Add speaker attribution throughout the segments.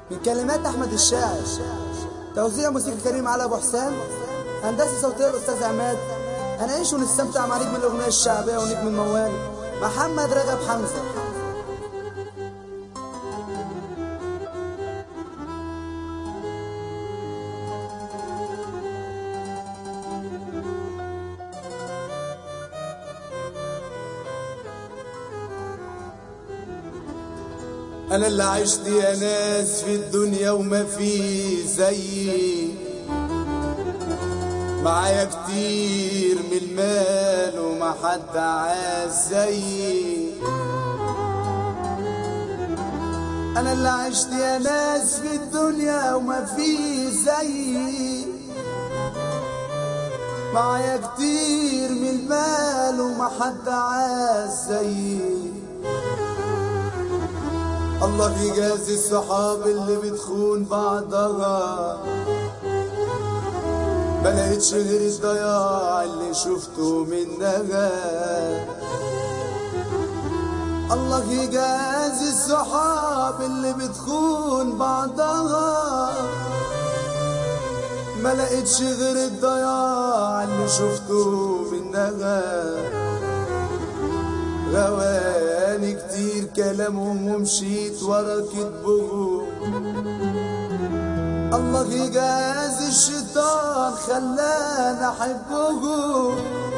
Speaker 1: من كلمات أحمد الشاعر توزيع موسيقى كريم علي أبو حسين هندسة صوتية الأستاذ عماد هنعيش ونستمتع مع نجم الأغنية الشعبية ونجم الموال محمد رجب حمزة
Speaker 2: انا اللي عشت يا ناس في الدنيا وما في زيي معايا كتير من المال وما حد عاز زيي
Speaker 1: أنا اللي عشت يا ناس في الدنيا وما في زيي معايا كتير من المال وما حد عاز زيي
Speaker 2: الله يجازي الصحاب اللي بتخون بعضها ما لقيتش غير الضياع اللي شفته منها
Speaker 1: الله يجازي الصحاب اللي بتخون بعضها
Speaker 2: ما لقيتش غير الضياع اللي شفته منها غواني كتير كلامهم ومشيت ورا كدبهم
Speaker 1: الله يجازي الشيطان خلاني احبهم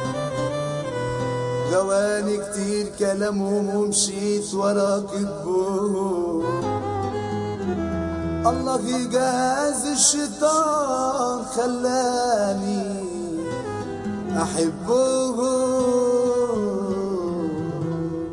Speaker 2: غواني كتير كلامهم ومشيت ورا كدبهم
Speaker 1: الله يجازي الشيطان خلاني
Speaker 2: احبهم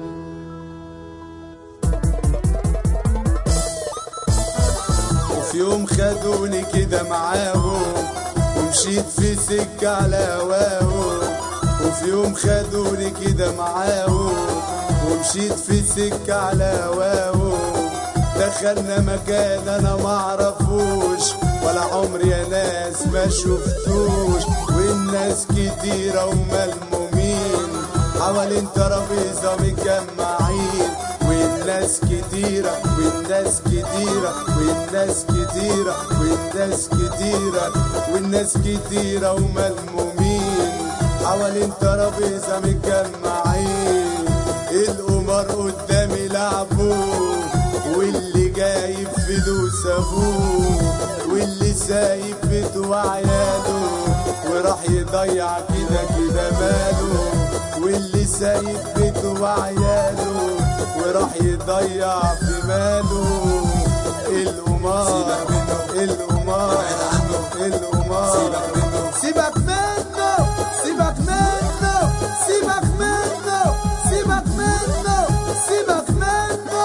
Speaker 2: وفي يوم خدوني كده معاهم ومشيت في سكة على هواهم وفي يوم خدوني كده معاهم ومشيت في سكة على هواهم دخلنا مكان انا معرفوش ولا عمري يا ناس ما شفتوش والناس كتيرة وملمومين حوالين ترابيزة متجمعين والناس كتيرة والناس كتيرة والناس كتيرة والناس كتيرة والناس كتيرة وملمومين حوالين ترابيزة متجمعين القمر قدامي لعبوه واللي جايب فلوس ابوه واللي سايب بيته وعياله وراح يضيع كده كده ماله واللي سايب بيته وعياله وراح يضيع في ماله القمار القمار القمار
Speaker 1: سيبك منه سيبك منه سيبك منه سيبك منه سيبك منه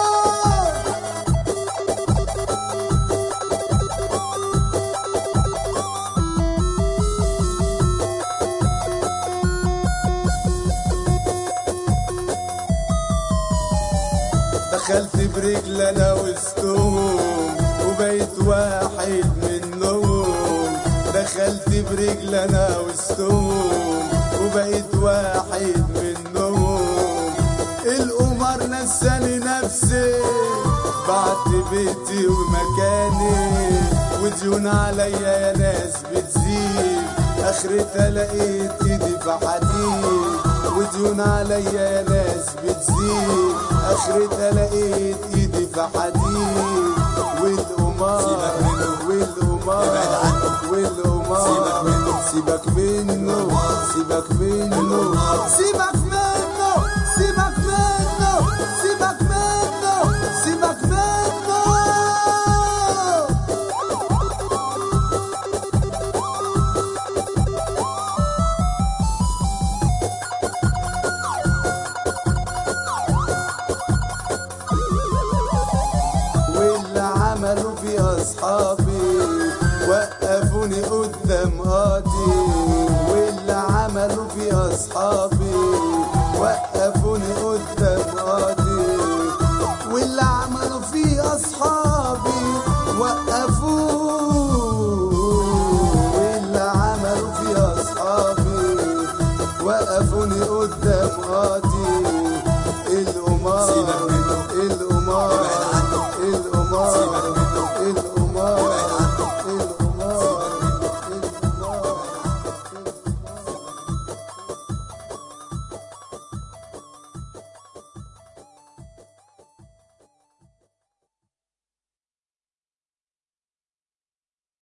Speaker 2: دخلت برجل انا وسطهم وبقيت واحد منهم دخلت برجل انا وسطهم وبقيت واحد منهم القمر نساني نفسي بعت بيتي ومكاني وديون عليا يا ناس بتزيد اخرتها لقيت ايدي في حديد وديون عليا يا ناس بتزيد اخرتها لقيت ايدي في حديد والقمار والقمار والقمار سيبك منه سيبك منه
Speaker 1: سيبك منه سيبك منه سيبك منه سيبك منه
Speaker 2: واللي عملوا في اصحابي وقفوني قدام قاضي واللي عملوا في اصحابي وقفوني قدام قاضي
Speaker 1: واللي عملوا في اصحابي وقفوه
Speaker 2: واللي عملوا في اصحابي وقفوني قدام قاضي القمار القمار